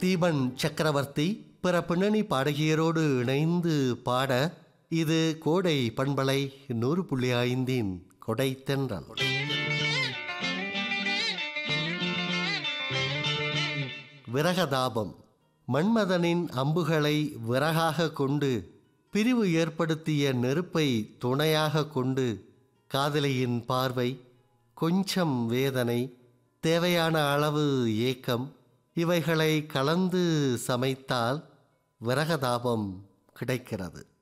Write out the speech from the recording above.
தீபன் சக்கரவர்த்தி பிற பின்னணி பாடகியரோடு இணைந்து பாட இது கோடை பண்பலை நூறு புள்ளி ஐந்தின் கொடை தென்றல் விரகதாபம் மன்மதனின் அம்புகளை விறகாக கொண்டு பிரிவு ஏற்படுத்திய நெருப்பை துணையாக கொண்டு காதலியின் பார்வை கொஞ்சம் வேதனை தேவையான அளவு ஏக்கம் இவைகளை கலந்து சமைத்தால் விரகதாபம் கிடைக்கிறது